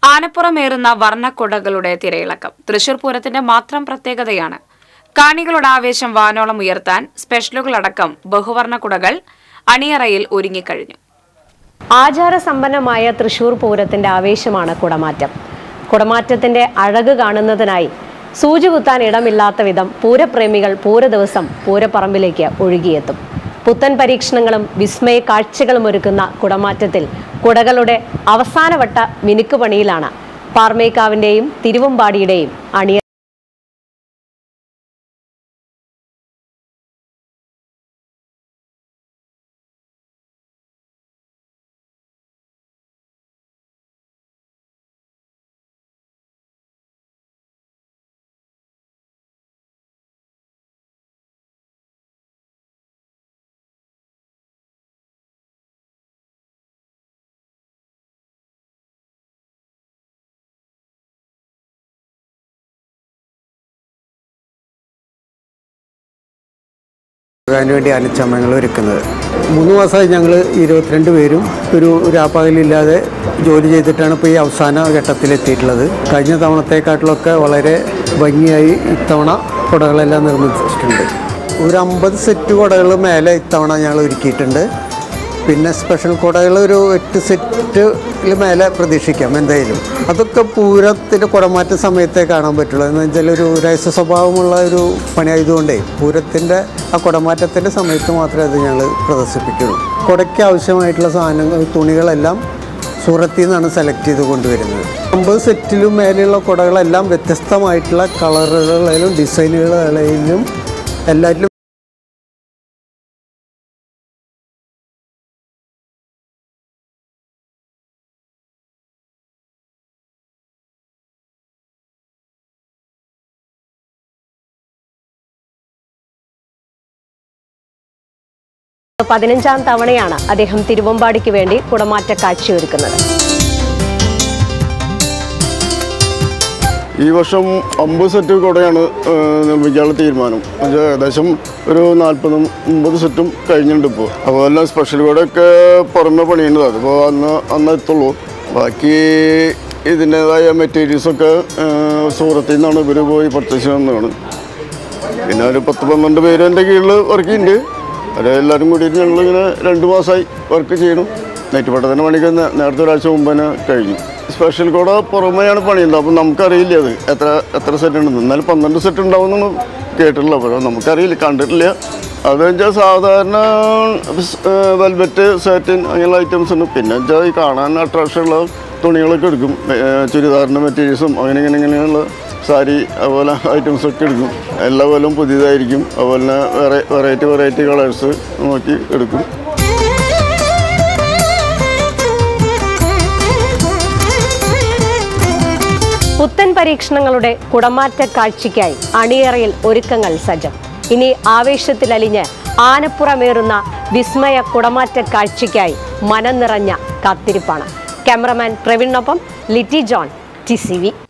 ആനപ്പുറമേറുന്ന വർണ്ണക്കുടകളുടെ തിരയിളക്കം തൃശൂർ പൂരത്തിന്റെ മാത്രം പ്രത്യേകതയാണ് കാണികളുടെ ആവേശം വാനോളം ഉയർത്താൻ സ്പെഷ്യലുകളടക്കം ബഹുവർണ്ണ കുടകൾ അണിയറയിൽ ഒരുങ്ങിക്കഴിഞ്ഞു ആചാരസമ്പന്നമായ തൃശൂർ പൂരത്തിന്റെ ആവേശമാണ് കുടമാറ്റം കുടമാറ്റത്തിന്റെ അഴക് കാണുന്നതിനായി സൂചി കുത്താൻ ഇടമില്ലാത്ത വിധം പൂരപ്രേമികൾ പൂരദിവസം പൂരപ്പറമ്പിലേക്ക് ഒഴുകിയെത്തും പുത്തൻ പരീക്ഷണങ്ങളും വിസ്മയ കാഴ്ചകളും ഒരുക്കുന്ന കുടമാറ്റത്തിൽ കുടകളുടെ അവസാനവട്ട മിനുക്കുപണിയിലാണ് പാർമേക്കാവിന്റെയും തിരുവമ്പാടിയുടെയും അണിയ അതിനു വേണ്ടി അനച്ചമയങ്ങൾ ഒരുക്കുന്നത് മൂന്ന് മാസമായി ഞങ്ങൾ ഇരുപത്തിരണ്ട് പേരും ഒരു രാപ്പകലില്ലാതെ ജോലി ചെയ്തിട്ടാണ് ഇപ്പോൾ ഈ അവസാന ഘട്ടത്തിലെത്തിയിട്ടുള്ളത് കഴിഞ്ഞ തവണത്തെക്കാട്ടിലൊക്കെ വളരെ ഭംഗിയായി ഇത്തവണ കുടകളെല്ലാം നിർമ്മിച്ചിട്ടുണ്ട് ഒരു അമ്പത് സെറ്റ് കുടകൾ മേലെ ഇത്തവണ ഞങ്ങൾ ഒരുക്കിയിട്ടുണ്ട് പിന്നെ സ്പെഷ്യൽ കുടകൾ ഒരു എട്ട് സെറ്റിൽ മേലെ പ്രതീക്ഷിക്കാം എന്തായാലും അതൊക്കെ പൂരത്തിൻ്റെ കുടമാറ്റ സമയത്തേ കാണാൻ പറ്റുള്ളൂ എന്ന് വെച്ചാൽ ഒരു രഹസ്യ സ്വഭാവമുള്ള ഒരു പണിയായതുകൊണ്ടേ പൂരത്തിൻ്റെ ആ കുടമാറ്റത്തിൻ്റെ സമയത്ത് മാത്രമേ അത് ഞങ്ങൾ പ്രദർശിപ്പിക്കുള്ളൂ കുടയ്ക്ക് ആവശ്യമായിട്ടുള്ള സാധനങ്ങൾ തുണികളെല്ലാം സൂറത്തിൽ നിന്നാണ് സെലക്ട് ചെയ്ത് കൊണ്ടുവരുന്നത് അമ്പത് സെറ്റിലും മേലെയുള്ള കുടകളെല്ലാം വ്യത്യസ്തമായിട്ടുള്ള കളറുകളിലും ഡിസൈനുകളിലും എല്ലാറ്റിലും പതിനഞ്ചാം തവണയാണ് അദ്ദേഹം തിരുവമ്പാടിക്ക് വേണ്ടി കുടമാറ്റ കാഴ്ചയൊരുക്കുന്നത് ഈ വർഷം അമ്പത് സെറ്റ് കുടയാണ് ഏഹ്, നിർമ്മിക്കാനുള്ള തീരുമാനം അത് ഏകദേശം ഒരു നാൽപ്പതും അമ്പത് സെറ്റും കഴിഞ്ഞിട്ടുണ്ട് ഇപ്പോൾ അപ്പോൾ എല്ലാം സ്പെഷ്യൽ കുടയൊക്കെ പുറമെ പണിയുന്നത് അതിപ്പോൾ അന്ന് അന്ന് എത്തുള്ളൂ ബാക്കി ഇതിൻ്റെതായ മെറ്റീരിയൽസൊക്കെ ഏഹ്, സൂറത്തിൽ നിന്നാണ് ഇവർ പോയി പർച്ചേസ് ചെയ്യുന്നതാണ് പിന്നെ ഒരു പത്ത് പന്ത്രണ്ട് പേര് എൻ്റെ കീഴിൽ വർക്ക് ചെയ്യുന്നുണ്ട് അത് എല്ലാവരും കൂടിയിട്ട് ഞങ്ങളിങ്ങനെ രണ്ട് മാസമായി വർക്ക് ചെയ്യണം നെറ്റ് പട്ടത്തിൻ്റെ പണിക്ക് നേ- നേരത്തെ ഒരാഴ്ച മുമ്പ് തന്നെ കഴിഞ്ഞു സ്പെഷ്യൽ കൂടെ പുറമെയാണ് പണിയുന്നത് അപ്പം നമുക്കറിയില്ല അത് എത്ര എത്ര സെറ്റ് ഉണ്ടെന്ന് എന്നാലും പന്ത്രണ്ട് സെറ്റ് ഉണ്ടാവുമെന്നാണ് കേട്ടിട്ടുള്ളത് അപ്പോൾ നമുക്കറിയില്ല കണ്ടിട്ടില്ല അത് വെച്ചാൽ സാധാരണ വെൽവെറ്റ് സാറ്റിൻ അങ്ങനെയുള്ള ഐറ്റംസ് ഉണ്ട് പിന്നെ വെച്ചാൽ ഈ കാണാൻ അട്രാക്ഷനുള്ള തുണികളൊക്കെ എടുക്കും ഏഹ് ചുരിദാറിൻ്റെ മെറ്റീരിയൽസും അങ്ങനെ ഇങ്ങനെ ഇങ്ങനെയുള്ള സാരി അതുപോലെ ഐറ്റംസ് ഒക്കെ എടുക്കും എല്ലാ കൊല്ലം പുതിയതായിരിക്കും അതുപോലെ തന്നെ വേറെ വെറൈറ്റി വെറൈറ്റി കളേഴ്സ് നോക്കി എടുക്കും പുത്തൻ പരീക്ഷണങ്ങളുടെ കുടമാറ്റ കാഴ്ചയ്ക്കായി അണിയറയിൽ ഒരുക്കങ്ങൾ സജ്ജം ഇനി ആവേശത്തിലലിഞ്ഞ് ആനപ്പുറമേറുന്ന വിസ്മയ കുടമാറ്റ കാഴ്ചയ്ക്കായി മനം നിറഞ്ഞ കാത്തിരിപ്പാണ് ക്യാമറമാൻ പ്രവീണിനൊപ്പം Litty John T C V